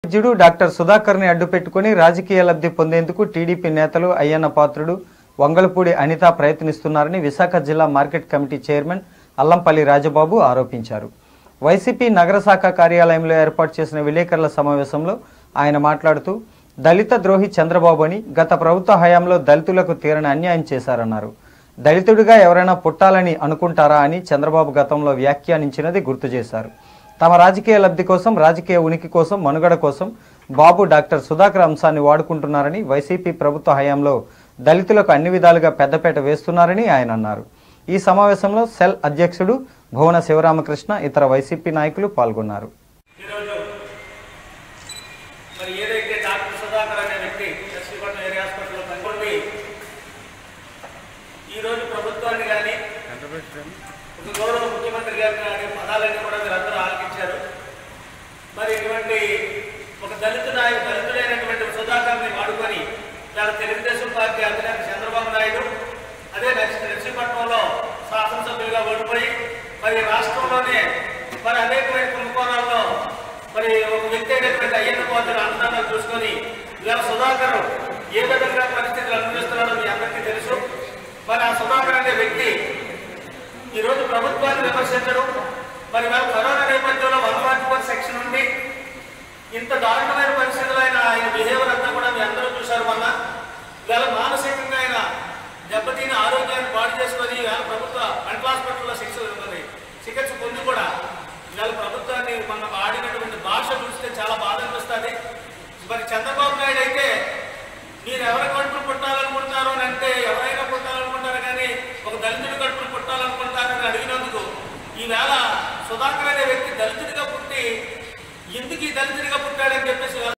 వైద్యుడు డాక్టర్ సుధాకర్ని అడ్డుపెట్టుకుని రాజకీయ లబ్ధి పొందేందుకు టీడీపీ నేతలు అయ్యన్న పాత్రుడు వంగళపూడి అనిత ప్రయత్నిస్తున్నారని విశాఖ జిల్లా market committee chairman Allampalli Rajababu ఆరోపించారు వైసీపీ నగర శాఖ కార్యాలయంలో ఏర్పాటు చేసిన విలేకరుల సమావేశంలో ఆయన మాట్లాడుతూ దళిత ద్రోహి చంద్రబాబు అని గత ప్రభుత్వ హయాంలో దళితులకు తీరని అన్యాయం చేశారన్నారు దళితుడిగా ఎవరైనా పుట్టాలని అనుకుంటారా అని చంద్రబాబు గతంలో వ్యాఖ్యానించినది గుర్తు చేశారు తమ రాజకీయ లబ్ధి కోసం రాజకీయ ఉనికి కోసం మనుగడ కోసం బాబు డాక్టర్ సుధాకర్ అంశాన్ని వాడుకుంటున్నారని వైసీపీ ప్రభుత్వ హయాంలో దళితులకు అన్ని విధాలుగా పెద్దపేట వేస్తున్నారని ఆయన అన్నారు ఈ సమావేశంలో సెల్ అధ్యక్షుడు భువన శివరామకృష్ణ ఇతర వైసీపీ నాయకులు పాల్గొన్నారు ఈరోజు మరి ఏదైతే డాక్టర్ సుధాకర్ అనే వ్యక్తి ఎస్పీపట్నం ఏరియా హాస్పిటల్లో పనికొండి ఈరోజు ప్రభుత్వాన్ని కానీ ఒక గౌరవ ముఖ్యమంత్రి గారిని కానీ పదాలన్నీ కూడా మీరు అందరూ ఆలకించారు మరి ఇటువంటి ఒక దళిత నాయ దళితుడైనటువంటి సుధాకర్ని వాడుకొని ఇలా తెలుగుదేశం పార్టీ అధినేత చంద్రబాబు నాయుడు అదే నర్సి- నర్సీపట్నంలో శాసనసభ్యులుగా ఓడిపోయి మరి రాష్ట్రంలోనే మరి అనేకమైన కుంభకోణాల్లో మరి ఒక వ్యక్తి అయినటువంటి అయ్యన్న పోతున్న అన్నదానాలు చూసుకొని ఇవాళ సుధాకర్ ఏ విధంగా పరిస్థితులు అనుభవిస్తున్నాడో మీ అందరికీ తెలుసు మరి ఆ సుధాకర్ అనే వ్యక్తి ఈ రోజు ప్రభుత్వాన్ని విమర్శించడం మరి మేము కరోనా నేపథ్యంలో వన్ ఫార్టీ ఫోర్ సెక్షన్ ఉండి ఇంత దారుణమైన పరిస్థితులు ఆయన ఆయన బిహేవియర్ అంతా కూడా మీ అందరూ చూశారు మొన్న ఇవాళ మానసికంగా ఆయన దెబ్బతిని ఆరోగ్యాన్ని పాడు చేసుకొని ఇవాళ ప్రభుత్వ మెంటల్ హాస్పిటల్లో శిక్ష మరి చికిత్స పొంది కూడా ఇవాళ ప్రభుత్వాన్ని మన ఆడినటువంటి భాష చూస్తే చాలా బాధ అనిపిస్తుంది మరి చంద్రబాబు నాయుడు అయితే మీరు ఎవరి కడుపులు పుట్టాలనుకుంటారు అని అంటే ఎవరైనా పుట్టాలనుకుంటారు కానీ ఒక దళితుడి కడుపులు పుట్టాలనుకుంటారని అడిగినందుకు ఈవేళ సుధాకర్ అనే వ్యక్తి దళితుడిగా పుట్టి ఎందుకు ఈ దళితుడిగా పుట్టాడని చెప్పి